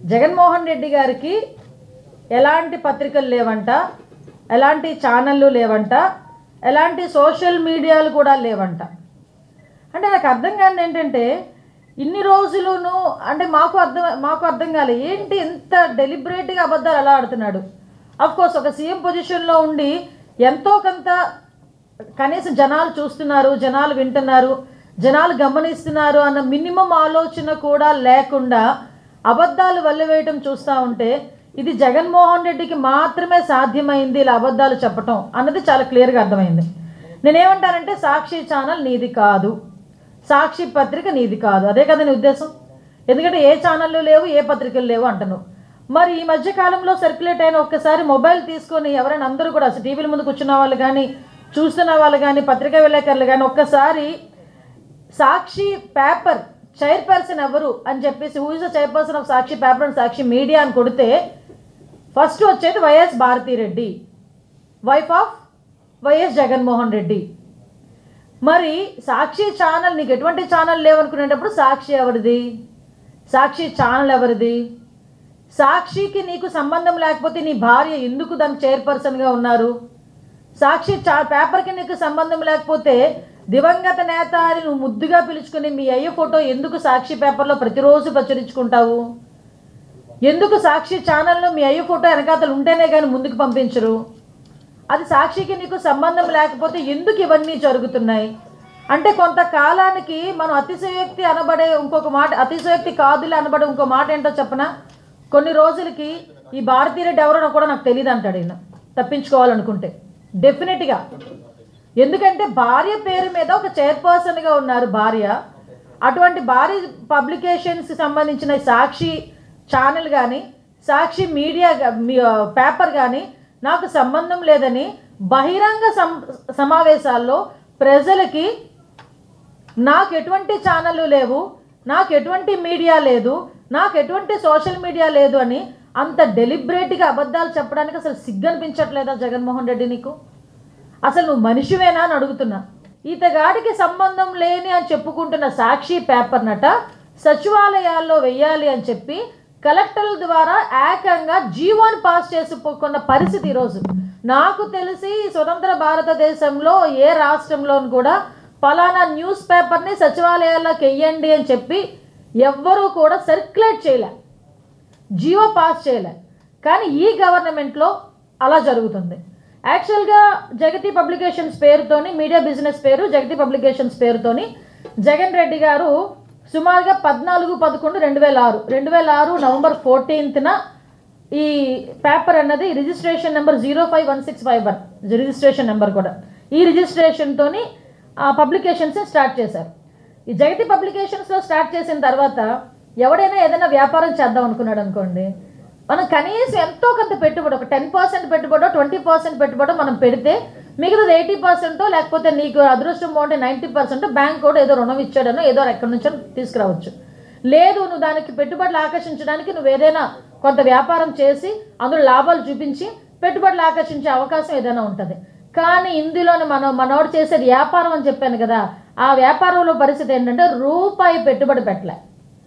జగన్మోహన్ రెడ్డి గారికి ఎలాంటి పత్రికలు లేవంట ఎలాంటి ఛానళ్ళు లేవంట ఎలాంటి సోషల్ మీడియాలు కూడా లేవంట అంటే నాకు అర్థం కాని ఏంటంటే ఇన్ని రోజులును అంటే మాకు అర్థం మాకు అర్థం కాలే ఏంటి ఎంత డెలిబరేట్గా అబద్ధాలు ఎలా ఆడుతున్నాడు అఫ్ కోర్స్ ఒక సీఎం పొజిషన్లో ఉండి ఎంతో కొంత కనీసం జనాలు చూస్తున్నారు జనాలు వింటున్నారు జనాలు గమనిస్తున్నారు అన్న మినిమం ఆలోచన కూడా లేకుండా అబద్ధాలు వల్లవేయటం చూస్తూ ఉంటే ఇది జగన్మోహన్ రెడ్డికి మాత్రమే సాధ్యమైంది ఇలా అబద్ధాలు చెప్పటం అన్నది చాలా క్లియర్గా అర్థమైంది నేనేమంటానంటే సాక్షి ఛానల్ నీది కాదు సాక్షి పత్రిక నీది కాదు అదే కదా నీ ఉద్దేశం ఎందుకంటే ఏ ఛానళ్ళు లేవు ఏ పత్రికలు లేవు అంటున్నావు మరి ఈ మధ్య కాలంలో సర్క్యులేట్ అయిన ఒక్కసారి మొబైల్ తీసుకొని ఎవరైనా అందరూ కూడా అసలు టీవీల ముందు కూర్చున్న వాళ్ళు కానీ చూస్తున్న వాళ్ళు కానీ పత్రికా విలేకరులు కానీ ఒక్కసారి సాక్షి పేపర్ చైర్పర్సన్ ఎవరు అని చెప్పేసి who is the chairperson of Sakshi paper and Sakshi media అని కొడితే ఫస్ట్ వచ్చేది YS Bharathi Reddy wife of YS Jaganmohan Reddy మరి సాక్షి ఛానల్ నీకు ఎటువంటి ఛానల్ లేవనుకునేటప్పుడు సాక్షి ఎవరిది సాక్షి ఛానల్ ఎవరిది సాక్షికి నీకు సంబంధం లేకపోతే నీ భార్య ఎందుకు దానికి చైర్పర్సన్గా ఉన్నారు సాక్షి చా పేపర్కి నీకు సంబంధం లేకపోతే దివంగత నేత అని నువ్వు ముద్దుగా పిలుచుకుని మీ అయ్య ఫోటో ఎందుకు సాక్షి పేపర్లో ప్రతిరోజు ప్రచురించుకుంటావు ఎందుకు సాక్షి ఛానల్లో మీ అయ్య ఫోటో వెనకాతలు ఉంటేనే కానీ ముందుకు పంపించరు అది సాక్షికి నీకు సంబంధం లేకపోతే ఎందుకు ఇవన్నీ జరుగుతున్నాయి అంటే కొంతకాలానికి మనం అతిశయోక్తి అనబడే ఇంకొక మాట అతిశయోక్తి కాదులే అనబడే ఇంకో మాట ఏంటో చెప్పనా కొన్ని రోజులకి ఈ భారతీయుడు ఎవరో కూడా నాకు తెలియదు అంటాడు ఈయన తప్పించుకోవాలనుకుంటే డెఫినెట్గా ఎందుకంటే భార్య పేరు మీద ఒక చైర్పర్సన్గా ఉన్నారు భార్య అటువంటి భార్య పబ్లికేషన్స్కి సంబంధించిన సాక్షి ఛానల్ కానీ సాక్షి మీడియా గా- మీ- ఆ, పేపర్ కానీ నాకు సంబంధం లేదని బహిరంగ సం సమావేశాల్లో ప్రజలకి నాకు ఎటువంటి ఛానళ్ళు లేవు నాకు ఎటువంటి మీడియా లేదు నాకు ఎటువంటి సోషల్ మీడియా లేదు అని అంత డెలిబరేట్గా అబద్ధాలు చెప్పడానికి అసలు సిగ్గు అనిపించట్లేదా జగన్మోహన్ రెడ్డి నీకు అసలు నువ్వు మనిషివేనా అని అడుగుతున్నా ఈతగాడికి సంబంధం లేని అని చెప్పుకుంటున్న సాక్షి పేపర్ నట సచివాలయాల్లో వెయ్యాలి అని చెప్పి కలెక్టర్ల ద్వారా ఏకంగా జీవోని పాస్ చేసుకున్న పరిస్థితి ఈరోజు నాకు తెలిసి స్వతంత్ర భారతదేశంలో ఏ రాష్ట్రంలోనూ కూడా పలానా న్యూస్ పేపర్ని సచివాలయాల్లోకి వెయ్యండి అని చెప్పి ఎవ్వరూ కూడా సర్క్యులేట్ చేయలే జియో పాస్ చేయలే కానీ ఈ గవర్నమెంట్లో అలా జరుగుతుంది యాక్చువల్గా జగతి పబ్లికేషన్స్ పేరుతోని మీడియా బిజినెస్ పేరు జగతి పబ్లికేషన్స్ పేరుతోని జగన్ రెడ్డి గారు సుమారుగా పద్నాలుగు పదకొండు రెండు వేల ఆరు రెండు వేల ఆరు నవంబర్ ఫోర్టీన్త్న ఈ పేపర్ అన్నది registration number zero five one six five one registration number కూడా ఈ రిజిస్ట్రేషన్తోని ఆ పబ్లికేషన్స్ స్టార్ట్ చేశారు ఈ జగతి పబ్లికేషన్స్లో స్టార్ట్ చేసిన తర్వాత ఎవడైనా ఏదైనా వ్యాపారం చేద్దాం అనుకున్నాడు అనుకోండి మనం కనీసం ఎంతో కొంత పెట్టుబడి ఒక టెన్ పర్సెంట్ పెట్టుబడో ట్వంటీ పర్సెంట్ పెట్టుబడో మనం పెడితే మిగతాది ఎయిటీ పర్సెంటో లేకపోతే నీకు అదృష్టం బాగుంటే నైంటీ పర్సెంట్ బ్యాంక్ కూడా ఏదో రుణం ఇచ్చాడనో ఏదో ఎక్కడి నుంచో తీసుకురావచ్చు లేదు నువ్వు దానికి పెట్టుబడులు ఆకర్షించడానికి నువ్వు ఏదైనా కొంత వ్యాపారం చేసి అందులో లాభాలు చూపించి పెట్టుబడులు ఆకర్షించే అవకాశం ఏదైనా ఉంటుంది కానీ ఇందులోనే మనం మనోడు చేసే వ్యాపారం అని చెప్పాను కదా ఆ వ్యాపారంలో పరిస్థితి ఏంటంటే రూపాయి పెట్టుబడి పెట్టలే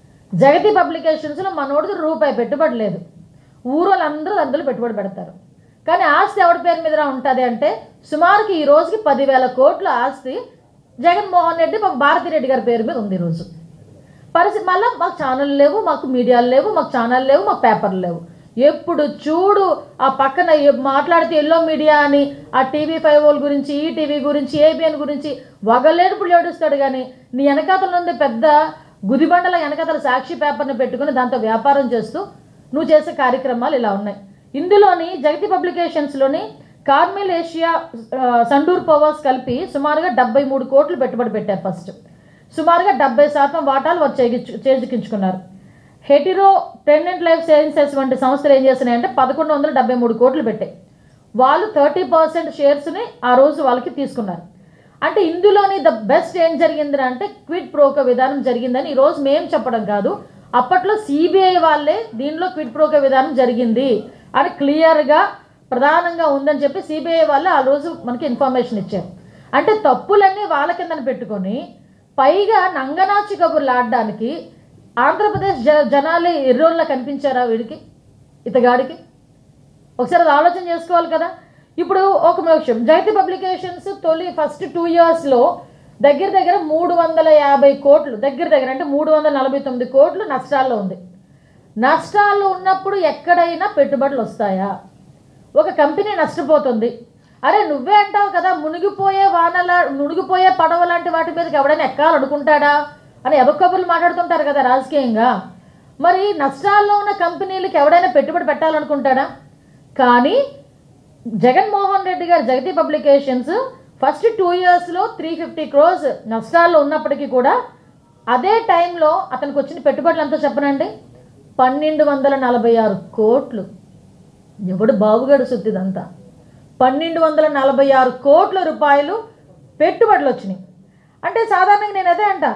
జగతి పబ్లికేషన్స్లో మనోడిది రూపాయి పెట్టుబడి లేదు ఊరోళ్ళందరూ అందులో పెట్టుబడి పెడతారు కానీ ఆస్తి ఎవరి పేరు మీద ఉంటుంది అంటే సుమారుకి ఈ రోజుకి పదివేల కోట్ల ఆస్తి జగన్మోహన్ రెడ్డి మాకు భారతిరెడ్డి గారి పేరు మీద ఉంది ఈరోజు పరిస్థితి మళ్ళీ మాకు ఛానల్ లేవు మాకు మీడియాలు లేవు మాకు ఛానల్ లేవు మాకు పేపర్లు లేవు ఎప్పుడు చూడు ఆ పక్కన ఎ- మాట్లాడితే ఎల్లో మీడియా అని ఆ టీవీ ఫైవ్ ఓల్ గురించి ఈ టీవీ గురించి ఏబిఎన్ గురించి వగలేడుపులు ఏడుస్తాడు కానీ నీ వెనకాతల నుండి పెద్ద గుదిబండల వెనకాతల సాక్షి పేపర్ని పెట్టుకుని దాంతో వ్యాపారం చేస్తూ నువ్వు చేసే కార్యక్రమాలు ఇలా ఉన్నాయి ఇందులోని జగతి పబ్లికేషన్స్లోని కార్మెల్ ఏషియా ఆ, సండూర్ పవర్స్ కలిపి సుమారుగా డెబ్బై మూడు కోట్లు పెట్టుబడి పెట్టారు ఫస్ట్ సుమారుగా డెబ్బై శాతం వాటాలు వారు చేజిచ్చు- చేజిక్కించుకున్నారు హెటిరో ప్రెగ్నెంట్ లైఫ్ సైన్సెస్ వంటి సంస్థలు ఏం చేస్తున్నాయంటే పదకొండు వందల డెబ్బై మూడు కోట్లు పెట్టాయి వాళ్ళు థర్టీ పర్సెంట్ షేర్స్ని ఆ రోజు వాళ్ళకి తీసుకున్నారు అంటే ఇందులోని ద బెస్ట్ ఏం జరిగింది అంటే క్విడ్ ప్రోకో విధానం జరిగిందని ఈరోజు మేం చెప్పడం కాదు అప్పట్లో సిబిఐ వాళ్ళే దీనిలో క్విడ్ ప్రోకో విధానం జరిగింది అని క్లియర్గా ప్రధానంగా ఉందని చెప్పి సిబిఐ వాళ్ళు ఆ రోజు మనకి ఇన్ఫర్మేషన్ ఇచ్చారు అంటే తప్పులన్నీ వాళ్ళ కిందన పెట్టుకొని పైగా నంగనాచి కబుర్లు ఆడడానికి ఆంధ్రప్రదేశ్ జ జనాలు ఎర్రోళ్ళ కనిపించారా వీడికి ఇతగాడికి ఒకసారి అది ఆలోచన చేసుకోవాలి కదా ఇప్పుడు ఒక నిమిషం జగతి పబ్లికేషన్స్ తొలి ఫస్ట్ టూ ఇయర్స్లో దగ్గర దగ్గర మూడు వందల యాభై కోట్లు దగ్గర దగ్గర అంటే మూడు వందల నలభై తొమ్మిది కోట్లు నష్టాల్లో ఉంది నష్టాల్లో ఉన్నప్పుడు ఎక్కడైనా పెట్టుబడులు వస్తాయా ఒక కంపెనీ నష్టపోతుంది అరే నువ్వే అంటావు కదా మునిగిపోయే వానల మునిగిపోయే పడవ లాంటి వాటి మీదకి ఎవడైనా ఎక్కాలనుకుంటాడా అని ఎదకబుర్లు మాట్లాడుతుంటారు కదా రాజకీయంగా మరి నష్టాల్లో ఉన్న కంపెనీలకు ఎవడైనా పెట్టుబడి పెట్టాలనుకుంటాడా కానీ జగన్మోహన్ రెడ్డి గారి జగతి పబ్లికేషన్స్ ఫస్ట్ టూ ఇయర్స్లో త్రీ ఫిఫ్టీ క్రోస్ నష్టాల్లో ఉన్నప్పటికీ కూడా అదే టైంలో అతనికి వచ్చిన పెట్టుబడులు ఎంతో చెప్పనండి పన్నెండు వందల నలభై ఆరు కోట్లు ఎవడు బాబుగాడు సుత్తిదంతా పన్నెండు వందల నలభై ఆరు కోట్ల రూపాయలు పెట్టుబడులు వచ్చినాయి అంటే సాధారణంగా నేను అదే అంట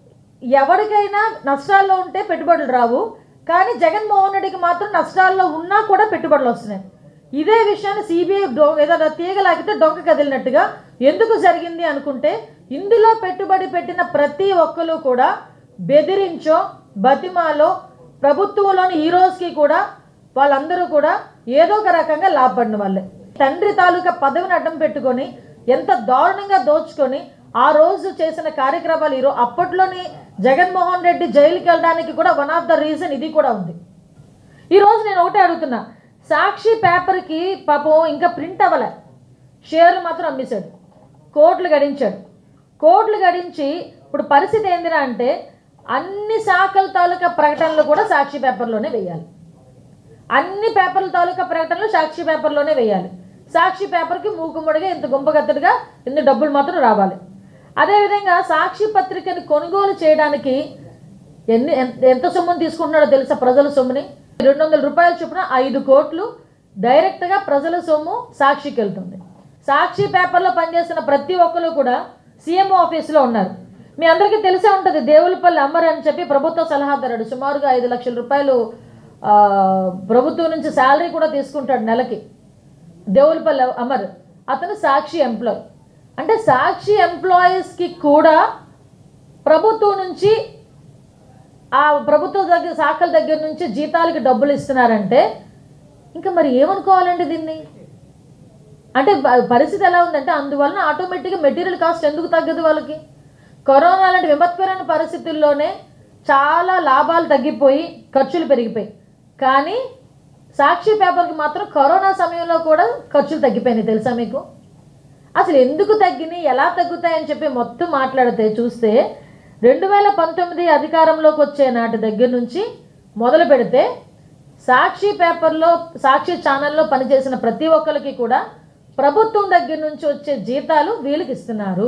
ఎవరికైనా నష్టాల్లో ఉంటే పెట్టుబడులు రావు కానీ జగన్మోహన్ రెడ్డికి మాత్రం నష్టాల్లో ఉన్నా కూడా పెట్టుబడులు వస్తున్నాయి ఇదే విషయాన్ని సిబిఐ డో ఏదైనా తీగలాగితే డొంక కదిలినట్టుగా ఎందుకు జరిగింది అనుకుంటే ఇందులో పెట్టుబడి పెట్టిన ప్రతి ఒక్కరు కూడా బెదిరించో బతిమాలో ప్రభుత్వంలోని ఈ రోజుకి కూడా వాళ్ళందరూ కూడా ఏదో ఒక రకంగా లాభపడిన వాళ్ళే తండ్రి తాలూకా పదవిని అడ్డం పెట్టుకొని ఎంత దారుణంగా దోచుకొని ఆ రోజు చేసిన కార్యక్రమాలు ఈరోజు అప్పట్లోని జగన్మోహన్ రెడ్డి జైలుకి వెళ్ళడానికి కూడా వన్ ఆఫ్ ద రీజన్ ఇది కూడా ఉంది ఈరోజు నేను ఒకటే అడుగుతున్నా సాక్షి పేపర్కి పాపం ఇంకా ప్రింట్ అవ్వలే షేర్లు మాత్రం అమ్మేశాడు కోట్లు గడించాడు కోట్లు గడించి ఇప్పుడు పరిస్థితి ఏందిరా అంటే అన్ని శాఖల తాలూకా ప్రకటనలు కూడా సాక్షి పేపర్లోనే వేయాలి అన్ని పేపర్ల తాలూకా ప్రకటనలు సాక్షి పేపర్లోనే వేయాలి సాక్షి పేపర్కి మూకుమ్మడిగా ఇంత గుంపగత్తడిగా ఇంత డబ్బులు మాత్రం రావాలి అదేవిధంగా సాక్షి పత్రికని కొనుగోలు చేయడానికి ఎన్ని ఎంత- ఎంత సొమ్ముని తీసుకుంటున్నాడో తెలుసా ప్రజల సొమ్ముని రెండు వందల రూపాయల చొప్పున ఐదు కోట్లు డైరెక్ట్గా ప్రజల సొమ్ము సాక్షికి వెళ్తుంది సాక్షి పేపర్లో పనిచేసిన ప్రతి ఒక్కరు కూడా సీఎం ఆఫీస్లో ఉన్నారు మీ అందరికీ తెలిసే ఉంటుంది దేవులపల్లి అమర్ అని చెప్పి ప్రభుత్వ సలహాదారుడు సుమారుగా ఐదు లక్షల రూపాయలు ఆ, ప్రభుత్వం నుంచి శాలరీ కూడా తీసుకుంటాడు నెలకి దేవులపల్లి అమర్ అతను సాక్షి ఎంప్లాయ్ అంటే సాక్షి ఎంప్లాయీస్కి కూడా ప్రభుత్వం నుంచి ఆ ప్రభుత్వ దగ్గర శాఖల దగ్గర నుంచి జీతాలకి డబ్బులు ఇస్తున్నారంటే ఇంకా మరి ఏమనుకోవాలండి దీన్ని అంటే ప- పరిస్థితి ఎలా ఉందంటే అందువలన ఆటోమేటిక్గా మెటీరియల్ కాస్ట్ ఎందుకు తగ్గదు వాళ్ళకి కరోనా లాంటి విపత్కరమైన పరిస్థితుల్లోనే చాలా లాభాలు తగ్గిపోయి ఖర్చులు పెరిగిపోయి కానీ సాక్షి పేపర్కి మాత్రం కరోనా సమయంలో కూడా ఖర్చులు తగ్గిపోయినాయి తెలుసా మీకు అసలు ఎందుకు తగ్గినాయి ఎలా తగ్గుతాయని చెప్పి మొత్తం మాట్లాడితే చూస్తే రెండు వేల పంతొమ్మిది అధికారంలోకి వచ్చే నాటి దగ్గర నుంచి మొదలు పెడితే సాక్షి పేపర్లో సాక్షి ఛానల్లో పనిచేసిన ప్రతి ఒక్కరికి కూడా ప్రభుత్వం దగ్గర నుంచి వచ్చే జీతాలు వీళ్ళకి ఇస్తున్నారు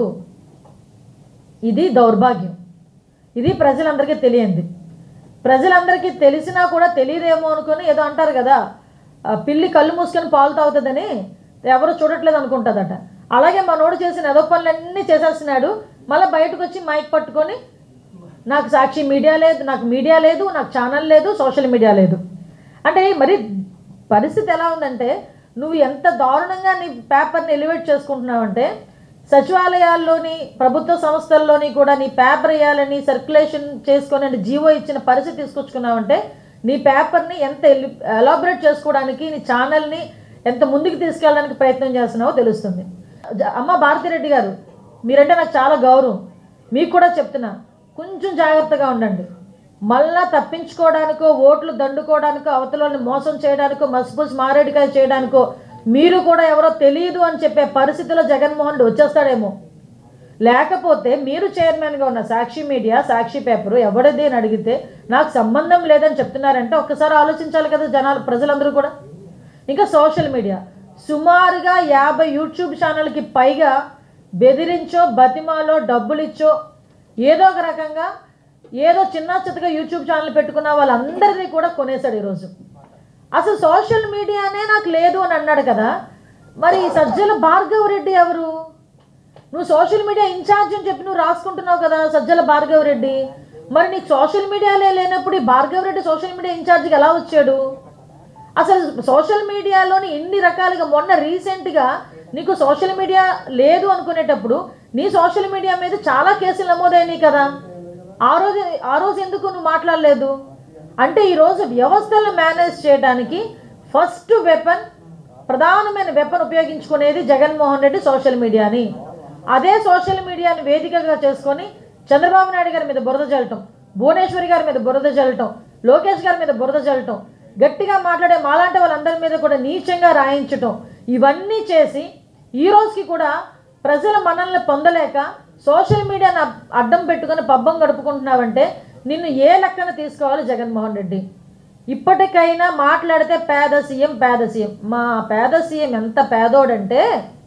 ఇది దౌర్భాగ్యం ఇది ప్రజలందరికీ తెలియంది ప్రజలందరికీ తెలిసినా కూడా తెలియదేమో అనుకొని ఏదో అంటారు కదా ఆ, పిల్లి కళ్ళు మూసుకొని పాలు తాగుతుందని ఎవరు చూడట్లేదు అనుకుంటుందట అలాగే మనోడు చేసిన ఏదో పనులన్నీ చేసేస్తున్నాడు మళ్ళీ బయటకు వచ్చి మైక్ పట్టుకొని నాకు సాక్షి మీడియా లేదు నాకు మీడియా లేదు నాకు ఛానల్ లేదు సోషల్ మీడియా లేదు అంటే మరి పరిస్థితి ఎలా ఉందంటే నువ్వు ఎంత దారుణంగా నీ పేపర్ని ఎలివేట్ చేసుకుంటున్నావంటే సచివాలయాల్లోని ప్రభుత్వ సంస్థల్లోని కూడా నీ పేపర్ వేయాలని సర్క్యులేషన్ చేసుకొని అంటే జీవో ఇచ్చిన పరిస్థితి తీసుకొచ్చుకున్నావంటే నీ పేపర్ని ఎంత ఎలాబరేట్ చేసుకోవడానికి నీ ఛానల్ని ఎంత ముందుకు తీసుకెళ్ళడానికి ప్రయత్నం చేస్తున్నావో తెలుస్తుంది జ- అమ్మ భారతిరెడ్డి గారు మీరంటే నాకు చాలా గౌరవం మీకు కూడా చెప్తున్నా కొంచెం జాగ్రత్తగా ఉండండి మళ్ళా తప్పించుకోవడానికో ఓట్లు దండుకోవడానికో అవతలని మోసం చేయడానికో మసిపూసి మారేడుకాయ చేయడానికో మీరు కూడా ఎవరో తెలియదు అని చెప్పే పరిస్థితిలో జగన్మోహన్ రెడ్డి వచ్చేస్తాడేమో లేకపోతే మీరు చైర్మన్గా ఉన్న సాక్షి మీడియా సాక్షి పేపరు ఎవరిది అని అడిగితే నాకు సంబంధం లేదని చెప్తున్నారంటే ఒక్కసారి ఆలోచించాలి కదా జనాలు ప్రజలందరూ కూడా ఇంకా సోషల్ మీడియా సుమారుగా యాభై యూట్యూబ్ ఛానల్కి పైగా బెదిరించో బతిమాలో డబ్బులు ఇచ్చో ఏదో ఒక రకంగా ఏదో చిన్న చిత్తగా యూట్యూబ్ ఛానల్ పెట్టుకున్న వాళ్ళందరినీ కూడా కొనేశాడు ఈరోజు అసలు సోషల్ మీడియానే నాకు లేదు అని అన్నాడు కదా మరి ఈ సజ్జల భార్గవ్ రెడ్డి ఎవరు నువ్వు సోషల్ మీడియా ఇన్ఛార్జ్ అని చెప్పి నువ్వు రాసుకుంటున్నావు కదా సజ్జల భార్గవ్ రెడ్డి మరి నీకు సోషల్ మీడియాలే లేనప్పుడు ఈ భార్గవ్ రెడ్డి సోషల్ మీడియా ఇన్ఛార్జ్కి ఎలా వచ్చాడు అసలు సోషల్ మీడియాలోని ఎన్ని రకాలుగా మొన్న రీసెంట్గా నీకు సోషల్ మీడియా లేదు అనుకునేటప్పుడు నీ సోషల్ మీడియా మీద చాలా కేసులు నమోదైనాయి కదా ఆ రోజు ఆ రోజు ఎందుకు నువ్వు మాట్లాడలేదు అంటే ఈరోజు వ్యవస్థలను మేనేజ్ చేయడానికి ఫస్ట్ వెపన్ ప్రధానమైన వెపన్ ఉపయోగించుకునేది జగన్మోహన్ రెడ్డి సోషల్ మీడియాని అదే సోషల్ మీడియాని వేదికగా చేసుకొని చంద్రబాబు నాయుడు గారి మీద బురద జల్లటం భువనేశ్వరి గారి మీద బురద జల్లటం లోకేష్ గారి మీద బురద జల్లటం గట్టిగా మాట్లాడే మాలాంటి వాళ్ళందరి మీద కూడా నీచంగా రాయించటం ఇవన్నీ చేసి ఈ రోజుకి కూడా ప్రజల మనల్ని పొందలేక సోషల్ మీడియాను అడ్- అడ్డం పెట్టుకొని పబ్బం గడుపుకుంటున్నావంటే నిన్ను ఏ లెక్కన తీసుకోవాలి జగన్మోహన్ రెడ్డి ఇప్పటికైనా మాట్లాడితే పేద సీఎం పేద సీఎం మా పేద సీఎం ఎంత పేదోడంటే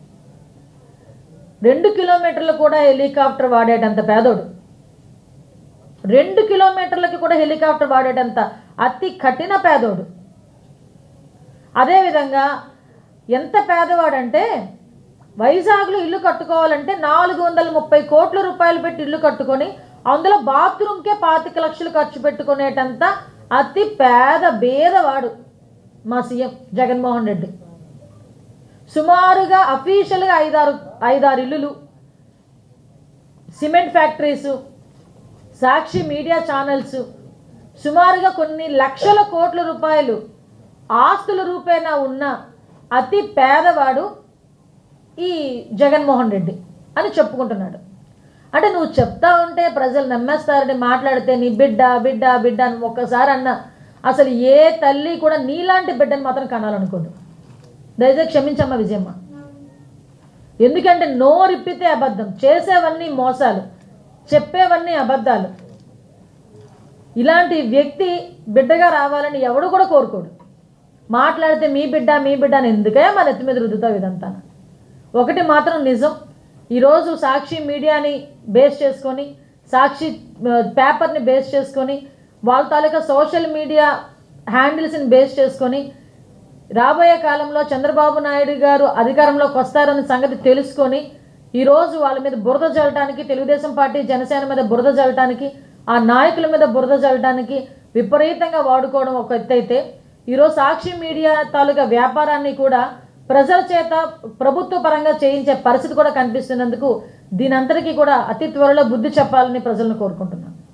రెండు కిలోమీటర్లు కూడా హెలికాప్టర్ వాడేటంత పేదోడు రెండు కిలోమీటర్లకి కూడా హెలికాప్టర్ వాడేటంత అతి కఠిన పేదోడు అదేవిధంగా ఎంత పేదవాడంటే వైజాగ్లో ఇల్లు కట్టుకోవాలంటే నాలుగు వందల ముప్పై కోట్ల రూపాయలు పెట్టి ఇల్లు కట్టుకొని అందులో బాత్రూమ్కే పాతిక లక్షలు ఖర్చు పెట్టుకునేటంత అతి పేద బేదవాడు మా సీఎం జగన్మోహన్ రెడ్డి సుమారుగా అఫీషియల్గా ఐదారు ఐదారు ఇల్లులు cement factories Sakshi media channels సుమారుగా కొన్ని లక్షల కోట్ల రూపాయలు ఆస్తుల రూపేణా ఉన్న అతి పేదవాడు ఈ జగన్మోహన్ రెడ్డి అని చెప్పుకుంటున్నాడు అంటే నువ్వు చెప్తా ఉంటే ప్రజలు నమ్మేస్తారని మాట్లాడితే నీ బిడ్డ బిడ్డ బిడ్డ అని ఒక్కసారి అన్న అసలు ఏ తల్లి కూడా నీలాంటి బిడ్డని మాత్రం కనాలనుకోదు దయచేసి క్షమించమ్మ విజయమ్మ ఎందుకంటే నోరిప్పితే అబద్ధం చేసేవన్నీ మోసాలు చెప్పేవన్నీ అబద్ధాలు ఇలాంటి వ్యక్తి బిడ్డగా రావాలని ఎవడు కూడా కోరుకోడు మాట్లాడితే మీ బిడ్డ మీ బిడ్డ అని ఎందుకే మన ఎత్తి మీద రుద్దుతావు ఇదంతా ఒకటి మాత్రం నిజం ఈరోజు సాక్షి మీడియాని బేస్ చేసుకొని సాక్షి ఆ, పేపర్ని బేస్ చేసుకొని వాళ్ళ తాలూకా సోషల్ మీడియా హ్యాండిల్స్ని బేస్ చేసుకొని రాబోయే కాలంలో చంద్రబాబు నాయుడు గారు అధికారంలోకి వస్తారన్న సంగతి తెలుసుకొని ఈరోజు వాళ్ళ మీద బురద జల్లటానికి తెలుగుదేశం పార్టీ జనసేన మీద బురద జల్లటానికి ఆ నాయకుల మీద బురద జల్లటానికి విపరీతంగా వాడుకోవడం ఒక ఎత్తు అయితే ఈరోజు సాక్షి మీడియా తాలూకా వ్యాపారాన్ని కూడా ప్రజల చేత ప్రభుత్వ పరంగా చేయించే పరిస్థితి కూడా కనిపిస్తున్నందుకు దీనంతటికీ కూడా అతి త్వరలో బుద్ధి చెప్పాలని ప్రజలను కోరుకుంటున్నాను